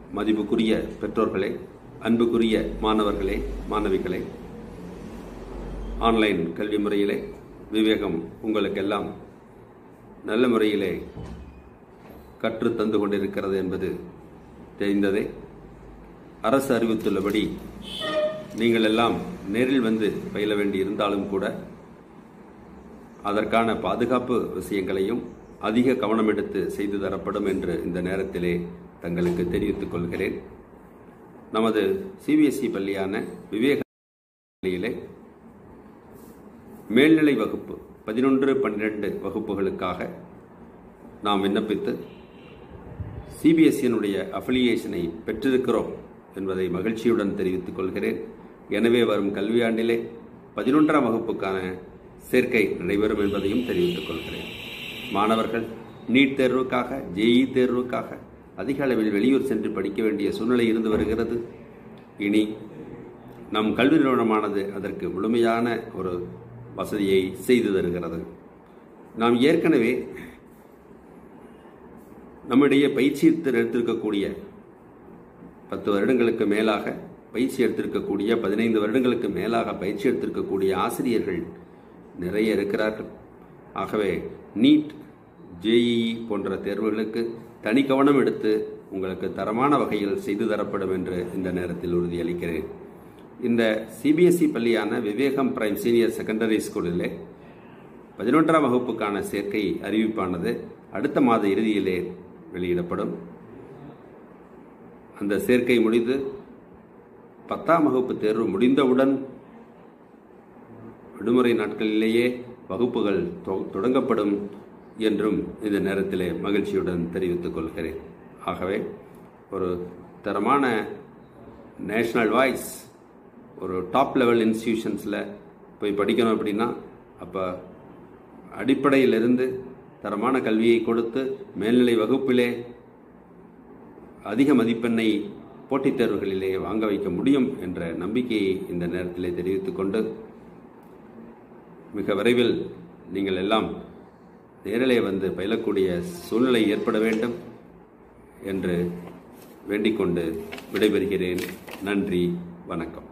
மதிப்புக்குரிய பெற்றோர்களே அன்புக்குரிய மாணவர்களே மாணவிகளே ஆன்லைன் கல்வி முறையிலே விவேகம் உங்களுக்கெல்லாம் நல்ல முறையிலே கற்றுத் தந்து கொண்டிருக்கிறது என்பது தெரிந்ததே அரசு அறிவித்துள்ளபடி நீங்கள் எல்லாம் நேரில் வந்து பயில வேண்டி இருந்தாலும் கூட அதற்கான பாதுகாப்பு விஷயங்களையும் அதிக கவனம் எடுத்து செய்து தரப்படும் என்று இந்த நேரத்திலே தங்களுக்கு தெரிவித்துக் கொள்கிறேன் நமது சிபிஎஸ்இ பள்ளியான விவேக பள்ளியிலே மேல்நிலை வகுப்பு பதினொன்று பன்னிரண்டு வகுப்புகளுக்காக நாம் விண்ணப்பித்து சிபிஎஸ்இனுடைய அஃபிலியேஷனை பெற்றிருக்கிறோம் என்பதை மகிழ்ச்சியுடன் தெரிவித்துக் கொள்கிறேன் எனவே வரும் கல்வியாண்டிலே பதினொன்றாம் வகுப்புக்கான சேர்க்கை நடைபெறும் என்பதையும் தெரிவித்துக் கொள்கிறேன் மாணவர்கள் நீட் தேர்வுக்காக ஜேஇ தேர்வுக்காக அதிக அளவில் வெளியூர் சென்று படிக்க வேண்டிய சூழ்நிலை இருந்து வருகிறது இனி நம் கல்வி நிறுவனமானது அதற்கு முழுமையான ஒரு வசதியை செய்து தருகிறது நாம் ஏற்கனவே நம்மிடையே பயிற்சி எடுத்திருக்கக்கூடிய பத்து வருடங்களுக்கு மேலாக பயிற்சி எடுத்திருக்கக்கூடிய பதினைந்து வருடங்களுக்கு மேலாக பயிற்சி எடுத்திருக்கக்கூடிய ஆசிரியர்கள் நிறைய இருக்கிறார்கள் ஆகவே நீட் ஜேஇஇ போன்ற தேர்வுகளுக்கு தனி கவனம் எடுத்து உங்களுக்கு தரமான வகையில் செய்து தரப்படும் என்று இந்த நேரத்தில் உறுதியளிக்கிறேன் இந்த சிபிஎஸ்இ பள்ளியான விவேகம் பிரைம் சீனியர் செகண்டரி ஸ்கூலிலே பதினொன்றாம் வகுப்புக்கான சேர்க்கை அறிவிப்பானது அடுத்த மாத இறுதியிலே வெளியிடப்படும் அந்த சேர்க்கை முடிந்து பத்தாம் வகுப்பு தேர்வு முடிந்தவுடன் விடுமுறை நாட்களிலேயே வகுப்புகள் தொ- தொடங்கப்படும் என்றும் இந்த நேரத்திலே மகிழ்ச்சியுடன் தெரிவித்துக் கொள்கிறேன் ஆகவே ஒரு தரமான நேஷனல் வாய்ஸ் ஒரு டாப் லெவல் இன்ஸ்டிடியூஷன்ஸில் போய் படிக்கணும் அப்படின்னா அப்போ அடிப்படையிலிருந்து தரமான கல்வியை கொடுத்து மேல்நிலை வகுப்பிலே அதிக மதிப்பெண்ணை போட்டித் தேர்வுகளிலே வாங்க வைக்க முடியும் என்ற நம்பிக்கையை இந்த நேரத்திலே தெரிவித்துக் கொண்டு மிக விரைவில் நீங்கள் எல்லாம் நேரிலே வந்து பயிலக்கூடிய சூழ்நிலை ஏற்பட வேண்டும் என்று வேண்டிக்கொண்டு விடைபெறுகிறேன் நன்றி வணக்கம்